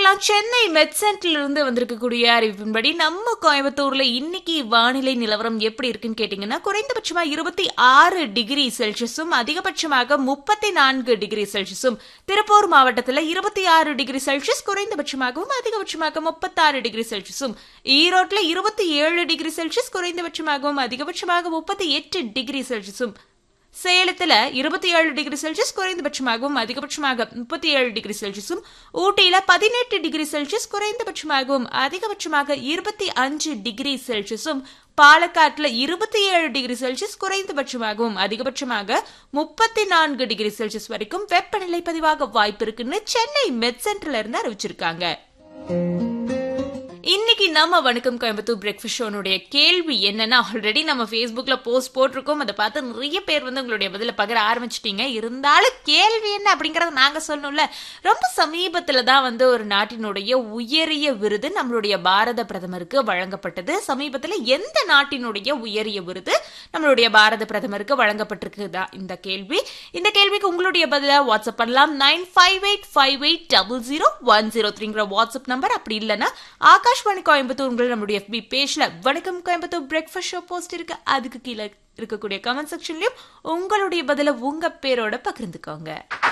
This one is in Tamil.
பார்க்கலாம் சென்னை மெட் சென்டர்ல இருந்து வந்திருக்கக்கூடிய அறிவிப்பின்படி நம்ம கோயம்புத்தூர்ல இன்னைக்கு வானிலை நிலவரம் எப்படி இருக்குன்னு கேட்டீங்கன்னா குறைந்தபட்சமா இருபத்தி ஆறு டிகிரி செல்சியஸும் அதிகபட்சமாக முப்பத்தி நான்கு டிகிரி செல்சியஸும் திருப்பூர் மாவட்டத்துல இருபத்தி ஆறு டிகிரி செல்சியஸ் குறைந்தபட்சமாகவும் அதிகபட்சமாக முப்பத்தாறு டிகிரி செல்சியஸும் ஈரோட்ல இருபத்தி ஏழு டிகிரி செல்சியஸ் குறைந்தபட்சமாகவும் அதிகபட்சமாக முப்பத்தி எட்டு டிகிரி செல்சியஸும் சேலத்துல இருபத்தி ஏழு டிகிரி செல்சியஸ் குறைந்தபட்சமாகவும் அதிகபட்சமாக முப்பத்தி ஏழு டிகிரி செல்சியஸும் ஊட்டியில பதினெட்டு டிகிரி செல்சியஸ் குறைந்தபட்சமாகவும் அதிகபட்சமாக இருபத்தி அஞ்சு டிகிரி செல்சியஸும் பாலக்காட்டுல இருபத்தி ஏழு டிகிரி செல்சியஸ் குறைந்தபட்சமாகவும் அதிகபட்சமாக முப்பத்தி நான்கு டிகிரி செல்சியஸ் வரைக்கும் வெப்பநிலை பதிவாக வாய்ப்பு இருக்குன்னு சென்னை மெட் சென்டர்ல இருந்து அறிவிச்சிருக்காங்க இன்னைக்கு நம்ம வணக்கம் கோயம்புத்தூர் பிரேக்ஃபாஸ்ட் ஷோனுடைய கேள்வி என்னன்னா ஆல்ரெடி நம்ம ஃபேஸ்புக்ல போஸ்ட் போட்டிருக்கோம் அதை பார்த்து நிறைய பேர் வந்து உங்களுடைய பதில பகிர ஆரம்பிச்சிட்டீங்க இருந்தாலும் கேள்வி என்ன அப்படிங்கறத நாங்க சொல்லணும்ல ரொம்ப சமீபத்துல தான் வந்து ஒரு நாட்டினுடைய உயரிய விருது நம்மளுடைய பாரத பிரதமருக்கு வழங்கப்பட்டது சமீபத்துல எந்த நாட்டினுடைய உயரிய விருது நம்மளுடைய பாரத பிரதமருக்கு வழங்கப்பட்டிருக்குதா இந்த கேள்வி இந்த கேள்விக்கு உங்களுடைய பதில வாட்ஸ்அப் பண்ணலாம் nine five eight five eight double zero one zero த்ரீங்கிற வாட்ஸ்அப் நம்பர் அப்படி இல்லைன்னா ஆகாஷ்வாணி கோயம்புத்தூர் உங்கள் நம்மளுடைய FB பேஜ்ல வணக்கம் கோயம்புத்தூர் பிரேக்ஃபாஸ்ட் ஷோ போஸ்ட் இருக்கு அதுக்கு கீழே இருக்கக்கூடிய கமெண்ட் செக்ஷன்லயும் உங்களுடைய பதில உங்க பேரோட பகிர்ந்துக்கோங்க